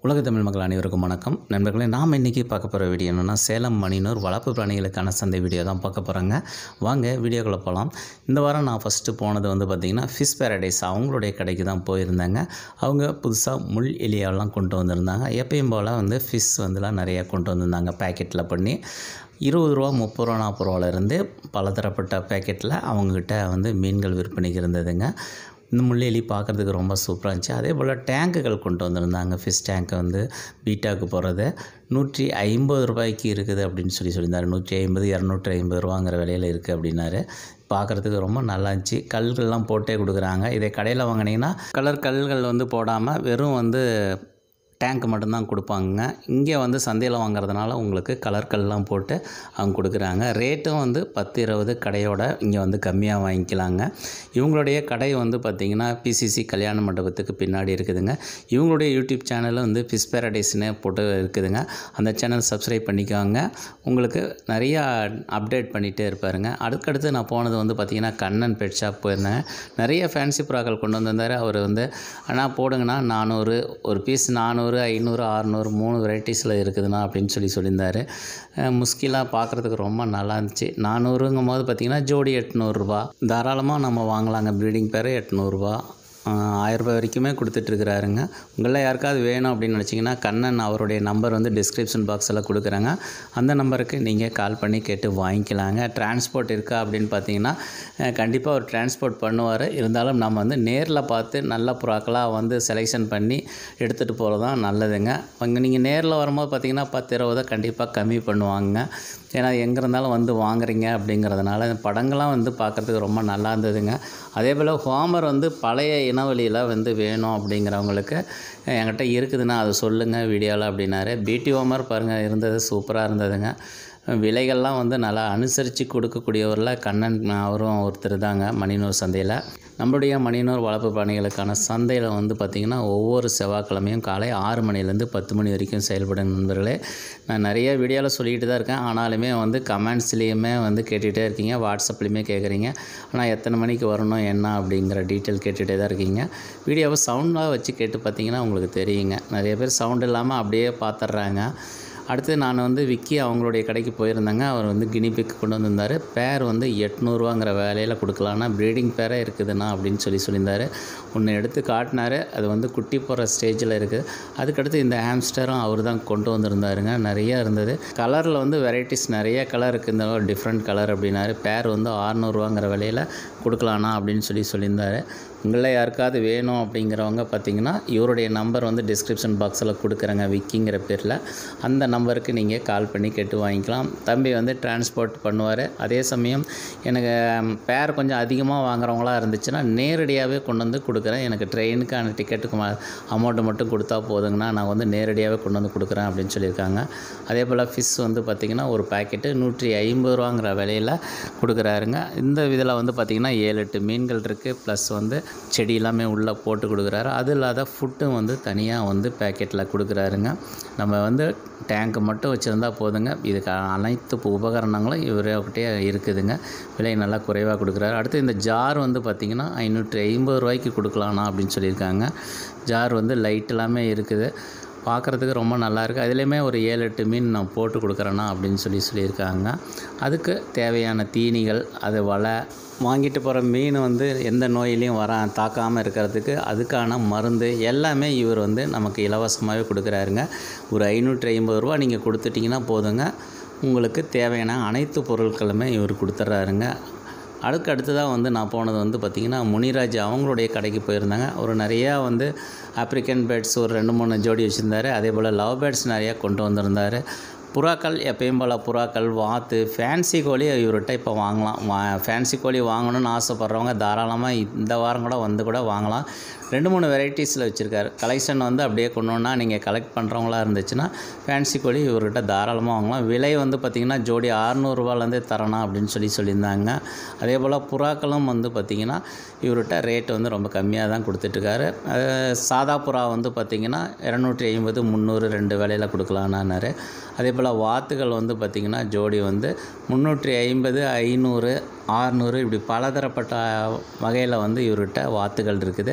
உலக தமிழ் மக்கள் அனைவருக்கும் வணக்கம் நண்பர்களே நாம் இன்றைக்கி பார்க்க போகிற வீடியோ என்னென்னா சேலம் மணினூர் வளர்ப்பு பிராணிகளுக்கான சந்தை வீடியோ தான் பார்க்க போகிறாங்க வாங்க வீடியோக்குள்ளே போகலாம் இந்த வாரம் நான் ஃபஸ்ட்டு போனது வந்து பார்த்திங்கன்னா ஃபிஷ் பேரடைஸ் அவங்களுடைய கடைக்கு தான் போயிருந்தாங்க அவங்க புதுசாக முள் எலியெல்லாம் கொண்டு வந்திருந்தாங்க எப்பயும் போல் வந்து ஃபிஷ் வந்துலாம் நிறையா கொண்டு வந்திருந்தாங்க பேக்கெட்டில் பண்ணி இருபது ரூபா முப்பது ரூபா நாற்பது ரூபாலேருந்து பலதரப்பட்ட பேக்கெட்டில் அவங்கக்கிட்ட வந்து மீன்கள் விற்பனைக்கு இருந்ததுங்க இந்த முள்ளெலி பார்க்குறதுக்கு ரொம்ப சூப்பராக இருந்துச்சு அதே போல் டேங்குகள் கொண்டு வந்திருந்தாங்க ஃபிஷ் டேங்க்கை வந்து பீட்டாக்கு போகிறது நூற்றி ஐம்பது ரூபாய்க்கு இருக்குது அப்படின்னு சொல்லி சொல்லியிருந்தாரு நூற்றி ஐம்பது இரநூற்றி ஐம்பது ரூபாங்கிற விலையில் இருக்குது அப்படின்னாரு பார்க்குறதுக்கு ரொம்ப நல்லா இருந்துச்சு கல்கள்லாம் போட்டே கொடுக்குறாங்க இதை கடையில் வாங்கினீங்கன்னா கலர் கல்கள் வந்து போடாமல் வெறும் வந்து டேங்க் மட்டும்தான் கொடுப்பாங்க இங்கே வந்து சந்தையில் வாங்குறதுனால உங்களுக்கு கலர்கள்லாம் போட்டு அவங்க கொடுக்குறாங்க ரேட்டும் வந்து பத்து இருபது கடையோட இங்கே வந்து கம்மியாக வாங்கிக்கலாங்க இவங்களுடைய கடை வந்து பார்த்திங்கன்னா பிசிசி கல்யாண மண்டபத்துக்கு பின்னாடி இருக்குதுங்க இவங்களுடைய யூடியூப் சேனலும் வந்து ஃபிஷ் பேரடைஸ்னு போட்டு இருக்குதுங்க அந்த சேனல் சப்ஸ்கிரைப் பண்ணிக்கோங்க உங்களுக்கு நிறையா அப்டேட் பண்ணிகிட்டே இருப்பாருங்க அடுத்தடுத்து நான் போனது வந்து பார்த்திங்கன்னா கண்ணன் பெட் ஷாப் போயிருந்தேன் நிறைய ஃபேன்சி புறாக்கள் கொண்டு வந்திருந்தார் அவர் வந்து அண்ணா போடுங்கண்ணா நானூறு ஒரு பீஸ் நானூறு ஐநூறு அறநூறு மூணு வெரைட்டிஸில் இருக்குதுண்ணா அப்படின்னு சொல்லி சொல்லியிருந்தார் முஸ்கிலாக பார்க்குறதுக்கு ரொம்ப நல்லா இருந்துச்சு நானூறுங்கும் போது பார்த்திங்கன்னா ஜோடி எட்நூறுரூபா தாராளமாக நம்ம வாங்கலாங்க ப்ரீடிங் பேர் எட்நூறுரூபா ஆயிரரூபா வரைக்குமே கொடுத்துட்ருக்குறாருங்க உங்களில் யாருக்காவது வேணும் அப்படின்னு நினச்சிங்கன்னா கண்ணன் அவருடைய நம்பர் வந்து டிஸ்கிரிப்ஷன் பாக்ஸில் கொடுக்குறாங்க அந்த நம்பருக்கு நீங்கள் கால் பண்ணி கேட்டு வாங்கிக்கலாங்க டிரான்ஸ்போர்ட் இருக்கா அப்படின்னு பார்த்தீங்கன்னா கண்டிப்பாக அவர் டிரான்ஸ்போர்ட் பண்ணுவார் இருந்தாலும் நம்ம வந்து நேரில் பார்த்து நல்ல புறாக்களாக வந்து செலெக்ஷன் பண்ணி எடுத்துகிட்டு போகிறது தான் நல்லதுங்க அங்கே நீங்கள் நேரில் வரும்போது பார்த்தீங்கன்னா பத்து இருபதை கண்டிப்பாக கம்மி பண்ணுவாங்க ஏன்னா எங்கே இருந்தாலும் வந்து வாங்குறீங்க அப்படிங்கிறதுனால இந்த படங்கள்லாம் வந்து பார்க்குறதுக்கு ரொம்ப நல்லா இருந்ததுங்க அதே போல் ஹோமர் வந்து பழைய இனவழியில் வந்து வேணும் அப்படிங்கிறவங்களுக்கு என்கிட்ட இருக்குதுன்னா அதை சொல்லுங்கள் வீடியோவில் அப்படின்னாரு பியூட்டி ஹோமர் பாருங்கள் இருந்தது சூப்பராக இருந்ததுங்க விலைகள்லாம் வந்து நல்லா அனுசரித்து கொடுக்கக்கூடியவரில் கண்ணன் அவரும் ஒருத்தர் தாங்க மணினூர் சந்தையில் நம்மளுடைய மணினூர் வளர்ப்பு பிராணிகளுக்கான சந்தையில் வந்து பார்த்திங்கன்னா ஒவ்வொரு செவ்வாய்க்கிழமையும் காலை ஆறு மணிலேருந்து பத்து மணி வரைக்கும் செயல்படும் நண்பர்களே நான் நிறைய வீடியோவில் சொல்லிட்டு தான் இருக்கேன் ஆனாலுமே வந்து கமெண்ட்ஸ்லேயுமே வந்து கேட்டுகிட்டே இருக்கீங்க வாட்ஸ்அப்லேயுமே கேட்குறீங்க ஆனால் எத்தனை மணிக்கு வரணும் என்ன அப்படிங்கிற டீட்டெயில் கேட்டுகிட்டே தான் இருக்கீங்க வீடியோவை சவுண்டாக வச்சு கேட்டு பார்த்தீங்கன்னா உங்களுக்கு தெரியுங்க நிறைய பேர் சவுண்ட் இல்லாமல் அப்படியே பார்த்துட்றாங்க அடுத்து நான் வந்து விக்கி அவங்களுடைய கடைக்கு போயிருந்தேங்க அவர் வந்து கினிபிக் கொண்டு வந்திருந்தார் பேர் வந்து எட்நூறுவாங்கிற வேலையில் கொடுக்கலான்னா ப்ரீடிங் பேரே இருக்குதுண்ணா அப்படின்னு சொல்லி சொல்லியிருந்தார் ஒன்று எடுத்து காட்டினார் அது வந்து குட்டி போகிற ஸ்டேஜில் இருக்குது அதுக்கடுத்து இந்த ஹேம்ஸ்டரும் அவர் தான் கொண்டு வந்திருந்தாருங்க நிறையா இருந்தது கலரில் வந்து வெரைட்டிஸ் நிறைய கலர் இருக்குது இந்த டிஃப்ரெண்ட் கலர் அப்படின்னாரு பேர் வந்து ஆறுநூறுவாங்கிற விலையில் கொடுக்கலாண்ணா அப்படின்னு சொல்லி சொல்லியிருந்தார் உங்களில் யாருக்காவது வேணும் அப்படிங்கிறவங்க பார்த்தீங்கன்னா இவருடைய நம்பர் வந்து டிஸ்கிரிப்ஷன் பாக்ஸில் கொடுக்குறேங்க விக்கிங்கிற பேரில் அந்த நம்பருக்கு நீங்கள் கால் பண்ணி கேட்டு வாங்கிக்கலாம் தம்பி வந்து டிரான்ஸ்போர்ட் பண்ணுவார் அதே சமயம் எனக்கு பேர் கொஞ்சம் அதிகமாக வாங்குறவங்களா இருந்துச்சுன்னா நேரடியாகவே கொண்டு வந்து கொடுக்குறேன் எனக்கு ட்ரெயினுக்கான டிக்கெட்டுக்கு அமௌண்ட்டு மட்டும் கொடுத்தா போதுங்கண்ணா நான் வந்து நேரடியாகவே கொண்டு வந்து கொடுக்குறேன் அப்படின்னு சொல்லியிருக்காங்க அதே போல் ஃபிஷ் வந்து பார்த்திங்கன்னா ஒரு பேக்கெட்டு நூற்றி ஐம்பது ரூபாங்கிற விலையில் கொடுக்குறாருங்க இந்த இதில் வந்து பார்த்திங்கன்னா ஏழு எட்டு மீன்கள் இருக்குது ப்ளஸ் வந்து செடி எல்லாமே உள்ளே போட்டு கொடுக்குறாரு அது இல்லாத ஃபுட்டும் வந்து தனியாக வந்து பேக்கெட்டில் கொடுக்குறாருங்க நம்ம வந்து டேங்க்கு மட்டும் வச்சுருந்தா போதுங்க இதுக்கு அனைத்து உபகரணங்களும் இவர்கிட்டே இருக்குதுங்க விலை நல்லா குறைவாக கொடுக்குறாரு அடுத்து இந்த ஜார் வந்து பார்த்திங்கன்னா ஐநூற்றி ஐம்பது ரூபாய்க்கு கொடுக்கலாண்ணா அப்படின்னு சொல்லியிருக்காங்க ஜார் வந்து லைட் எல்லாமே இருக்குது பார்க்குறதுக்கு ரொம்ப நல்லா இருக்குது அதுலேயுமே ஒரு ஏழு எட்டு மீன் நான் போட்டு கொடுக்குறேண்ணா அப்படின்னு சொல்லி சொல்லியிருக்காங்க அதுக்கு தேவையான தீனிகள் அது வலை வாங்கிட்டு போகிற மீன் வந்து எந்த நோயிலையும் வர தாக்காமல் இருக்கிறதுக்கு அதுக்கான மருந்து எல்லாமே இவர் வந்து நமக்கு இலவசமாகவே கொடுக்குறாருங்க ஒரு ஐநூற்றி ஐம்பது ரூபா நீங்கள் கொடுத்துட்டிங்கன்னா போதுங்க உங்களுக்கு தேவையான அனைத்து பொருட்களுமே இவர் கொடுத்துட்றாருங்க அதுக்கு அடுத்ததாக வந்து நான் போனது வந்து பார்த்திங்கன்னா முனிராஜ் அவங்களுடைய கடைக்கு போயிருந்தாங்க ஒரு நிறையா வந்து ஆப்ரிக்கன் பேர்ட்ஸ் ஒரு ரெண்டு மூணு ஜோடி வச்சுருந்தாரு அதே போல் லவ் பேர்ட்ஸ் நிறையா கொண்டு வந்திருந்தார் புறாக்கள் எப்பயும் போல் புறாக்கள் வாத்து ஃபேன்சி கோழி இவர்கிட்ட இப்போ வாங்கலாம் வா ஃபேன்சி கோழி வாங்கணும்னு ஆசைப்பட்றவங்க தாராளமாக இந்த வாரம் கூட வந்து கூட வாங்கலாம் ரெண்டு மூணு வெரைட்டிஸில் வச்சுருக்காரு கலெக்ஷன் வந்து அப்படியே கொண்டோன்னா நீங்கள் கலெக்ட் பண்ணுறவங்களா இருந்துச்சுன்னா ஃபேன்சி கோழி இவர்கிட்ட தாராளமாக வாங்கலாம் விலை வந்து பார்த்திங்கன்னா ஜோடி அறநூறுவாலேருந்தே தரணும் அப்படின்னு சொல்லி சொல்லியிருந்தாங்க அதே போல் புறாக்களும் வந்து பார்த்திங்கன்னா இவர்கிட்ட ரேட் வந்து ரொம்ப கம்மியாக தான் கொடுத்துட்ருக்காரு சாதா புறா வந்து பார்த்திங்கன்னா இரநூற்றி ஐம்பது முந்நூறு ரெண்டு விலையில் கொடுக்கலான்னாரு அதே போல் வாத்துகள் வந்து பார்த்திங்கன்னா ஜோடி வந்து முந்நூற்றி ஐம்பது ஐநூறு ஆறுநூறு இப்படி பலதரப்பட்ட வகையில் வந்து இவர்கிட்ட வாத்துகள் இருக்குது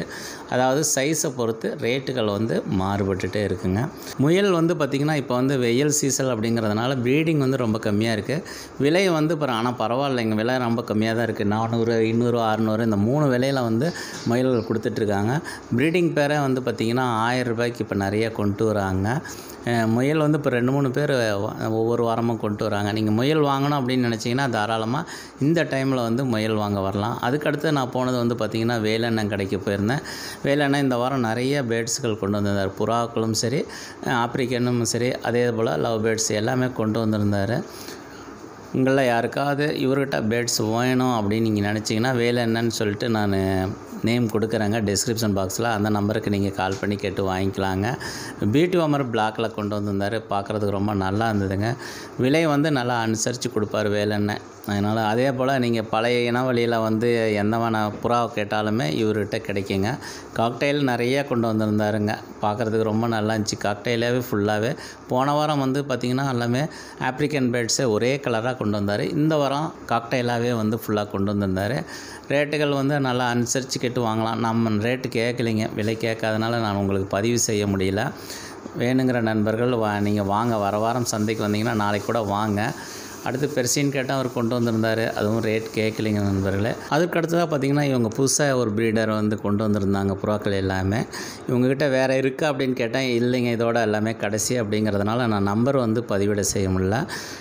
அதாவது சைஸை பொறுத்து ரேட்டுகள் வந்து மாறுபட்டுட்டே இருக்குங்க முயல் வந்து பார்த்திங்கன்னா இப்போ வந்து வெயில் சீசன் அப்படிங்கிறதுனால ப்ரீடிங் வந்து ரொம்ப கம்மியாக இருக்குது விலை வந்து இப்போ ஆனால் பரவாயில்லைங்க விலை ரொம்ப கம்மியாக தான் இருக்குது நானூறு ஐநூறு அறநூறு இந்த மூணு விலையில் வந்து முயல்கள் கொடுத்துட்ருக்காங்க ப்ரீடிங் பேரை வந்து பார்த்திங்கன்னா ஆயிரம் ரூபாய்க்கு இப்போ நிறைய கொண்டு வராங்க அஹ் முயல் வந்து இப்போ ரெண்டு மூணு பேர் ஒவ்வொரு வாரமும் கொண்டு வராங்க நீங்கள் முயல் வாங்கணும் அப்படின்னு நினச்சிங்கன்னா தாராளமாக இந்த டைமில் வந்து முயல் வாங்க வரலாம் அதுக்கடுத்து நான் போனது வந்து பார்த்திங்கன்னா வேலெண்ணெய் கடைக்கு போயிருந்தேன் வேலெண்ணெய் இந்த வாரம் நிறைய பேர்ட்ஸ்கள் கொண்டு வந்திருந்தார் புறாக்களும் சரி அஹ் ஆப்பிரிக்கனும் சரி அதே போல் லவ் பேர்ட்ஸ் எல்லாமே கொண்டு வந்திருந்தார் உங்களில் யாருக்காவது இவர்கிட்ட பேர்ட்ஸ் வேணும் அப்படின்னு நீங்கள் நினச்சிங்கன்னா வேலை என்னன்னு சொல்லிட்டு நான் நேம் கொடுக்குறேங்க டிஸ்கிரிப்ஷன் பாக்ஸில் அந்த நம்பருக்கு நீங்கள் கால் பண்ணி கேட்டு வாங்கிக்கலாங்க பியூட்டி வாமர் பிளாக்கில் கொண்டு வந்திருந்தார் பார்க்குறதுக்கு ரொம்ப நல்லா இருந்ததுங்க விலை வந்து நல்லா அனுசரித்து கொடுப்பார் வேலைன்னு அதனால் அதே போல் நீங்கள் பழைய இனவழியில் வந்து எந்த வேணா புறா கேட்டாலுமே இவர்கிட்ட கிடைக்குங்க காக்டெயில் நிறைய கொண்டு வந்திருந்தாருங்க பார்க்குறதுக்கு ரொம்ப நல்லா இருந்துச்சு காக்டெயிலாகவே ஃபுல்லாகவே போன வாரம் வந்து பார்த்திங்கன்னா எல்லாமே ஆப்ரிக்கன் பேர்ட்ஸை ஒரே கலராக கொண்டு வந்தார் இந்த வாரம் காக்டெயிலாகவே வந்து ஃபுல்லாக கொண்டு வந்திருந்தார் ரேட்டுகள் வந்து நல்லா அனுசரித்து கேட்டு வாங்கலாம் நம்ம ரேட்டு கேட்கலைங்க விலை கேட்காதனால நான் உங்களுக்கு பதிவு செய்ய முடியல வேணுங்கிற நண்பர்கள் வா நீங்கள் வாங்க வர வாரம் சந்தைக்கு வந்தீங்கன்னா நாளைக்கு கூட வாங்க அடுத்து பெருசின்னு கேட்டால் அவர் கொண்டு வந்திருந்தார் அதுவும் ரேட் கேட்கலைங்க நண்பர்களே அதுக்கு அடுத்ததாக பார்த்தீங்கன்னா இவங்க புதுசாக ஒரு ப்ரீடர் வந்து கொண்டு வந்திருந்தாங்க புறாக்கள் எல்லாமே இவங்ககிட்ட வேறு இருக்கா அப்படின்னு கேட்டால் இல்லைங்க இதோட எல்லாமே கடைசி அப்படிங்கிறதுனால நான் நம்பர் வந்து பதிவிட செய்ய முடியல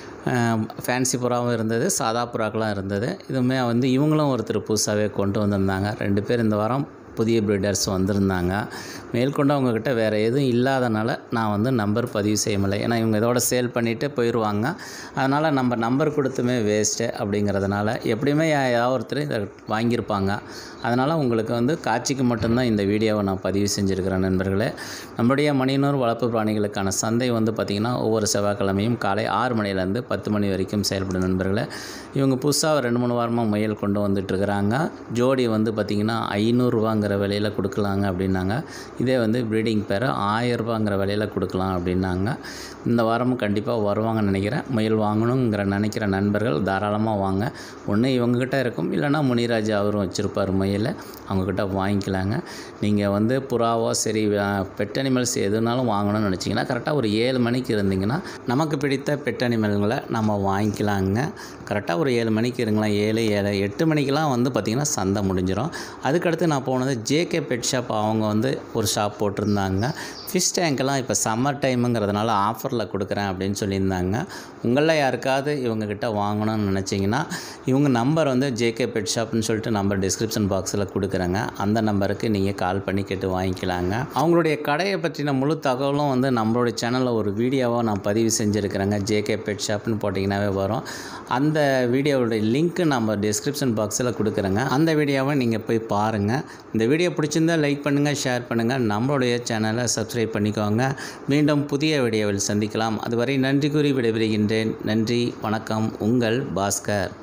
ஃபேன்சி புறாவும் இருந்தது சாதா புறாக்கெலாம் இருந்தது இதுவுமே வந்து இவங்களும் ஒருத்தர் புதுசாகவே கொண்டு வந்திருந்தாங்க ரெண்டு பேர் இந்த வாரம் புதிய ப்ரீடர்ஸ் வந்திருந்தாங்க மேற்கொண்டு அவங்கக்கிட்ட வேறு எதுவும் இல்லாதனால நான் வந்து நம்பர் பதிவு செய்ய முடியல ஏன்னா இவங்க இதோட சேல் பண்ணிவிட்டு போயிடுவாங்க அதனால் நம்ம நம்பர் கொடுத்துமே வேஸ்ட்டு அப்படிங்கிறதுனால எப்படியுமே யா- யாராவது ஒருத்தர் இதை வாங்கியிருப்பாங்க அதனால் உங்களுக்கு வந்து காட்சிக்கு மட்டும்தான் இந்த வீடியோவை நான் பதிவு செஞ்சுருக்கிறேன் நண்பர்களே நம்முடைய மணியனூர் வளர்ப்பு பிராணிகளுக்கான சந்தை வந்து பார்த்திங்கன்னா ஒவ்வொரு செவ்வாய்க்கிழமையும் காலை ஆறு மணிலேருந்து பத்து மணி வரைக்கும் செயல்படும் நண்பர்களே இவங்க புதுசாக ரெண்டு மூணு வாரமாக முயல் கொண்டு வந்துட்டுருக்குறாங்க ஜோடி வந்து பார்த்திங்கன்னா ஐநூறுரூவாங்கிற விலையில் கொடுக்கலாங்க அப்படின்னாங்க இதே வந்து ப்ரீடிங் பேரை ஆயரூபாங்கிற விலையில் கொடுக்கலாம் அப்படின்னாங்க இந்த வாரமும் கண்டிப்பாக வருவாங்கன்னு நினைக்கிறேன் முயல் வாங்கணுங்கிற நினைக்கிற நண்பர்கள் தாராளமாக வாங்க ஒன்று இவங்ககிட்ட இருக்கும் இல்லைன்னா முனிராஜ் அவரும் வச்சுருப்பார் முயலை அவங்கக்கிட்ட வாங்கிக்கலாங்க நீங்கள் வந்து புறாவோ சரி பெட் அனிமல்ஸ் எதுனாலும் வாங்கணும்னு நினச்சிங்கன்னா கரெக்டாக ஒரு ஏழு மணிக்கு இருந்தீங்கன்னா நமக்கு பிடித்த பெட் அனிமல்களை நம்ம வாங்கிக்கலாங்க கரெக்டாக ஒரு ஏழு மணிக்கு இருங்களேன் ஏழு ஏழு எட்டு மணிக்கெலாம் வந்து பார்த்திங்கன்னா சந்தை முடிஞ்சிடும் அதுக்கடுத்து நான் போனது ஜேகே பெட் ஷாப் அவங்க வந்து ஒரு ஷாப் போட்டிருந்தாங்க ஃபிஷ் டேங்க்கெல்லாம் இப்போ சம்மர் டைமுங்கிறதுனால ஆஃபரில் கொடுக்குறேன் அப்படின்னு சொல்லியிருந்தாங்க உங்களில் யாருக்காவது இவங்கக்கிட்ட வாங்கணும்னு நினச்சிங்கன்னா இவங்க நம்பர் வந்து ஜேகே பெட் ஷாப்னு சொல்லிட்டு நம்பர் டிஸ்கிரிப்ஷன் பாக்ஸில் கொடுக்குறேங்க அந்த நம்பருக்கு நீங்கள் கால் பண்ணி கேட்டு வாங்கிக்கலாங்க அவங்களுடைய கடையை பற்றின முழு தகவலும் வந்து நம்மளுடைய சேனலில் ஒரு வீடியோவாக நான் பதிவு செஞ்சுருக்கிறேங்க ஜேகே பெட் ஷாப்னு போட்டிங்கனாவே வரும் அந்த வீடியோவுடைய லிங்க்கு நம்ம டிஸ்கிரிப்ஷன் பாக்ஸில் கொடுக்குறேங்க அந்த வீடியோவை நீங்கள் போய் பாருங்கள் இந்த வீடியோ பிடிச்சிருந்தா லைக் பண்ணுங்கள் ஷேர் பண்ணுங்கள் நம்மளுடைய சேனலை சப்ஸ்கிரைப் பண்ணிக்கோங்க மீண்டும் புதிய வீடியோவில் சந்திக்கலாம் அதுவரை நன்றி கூறி விடைபெறுகின்றேன் நன்றி வணக்கம் உங்கள் பாஸ்கர்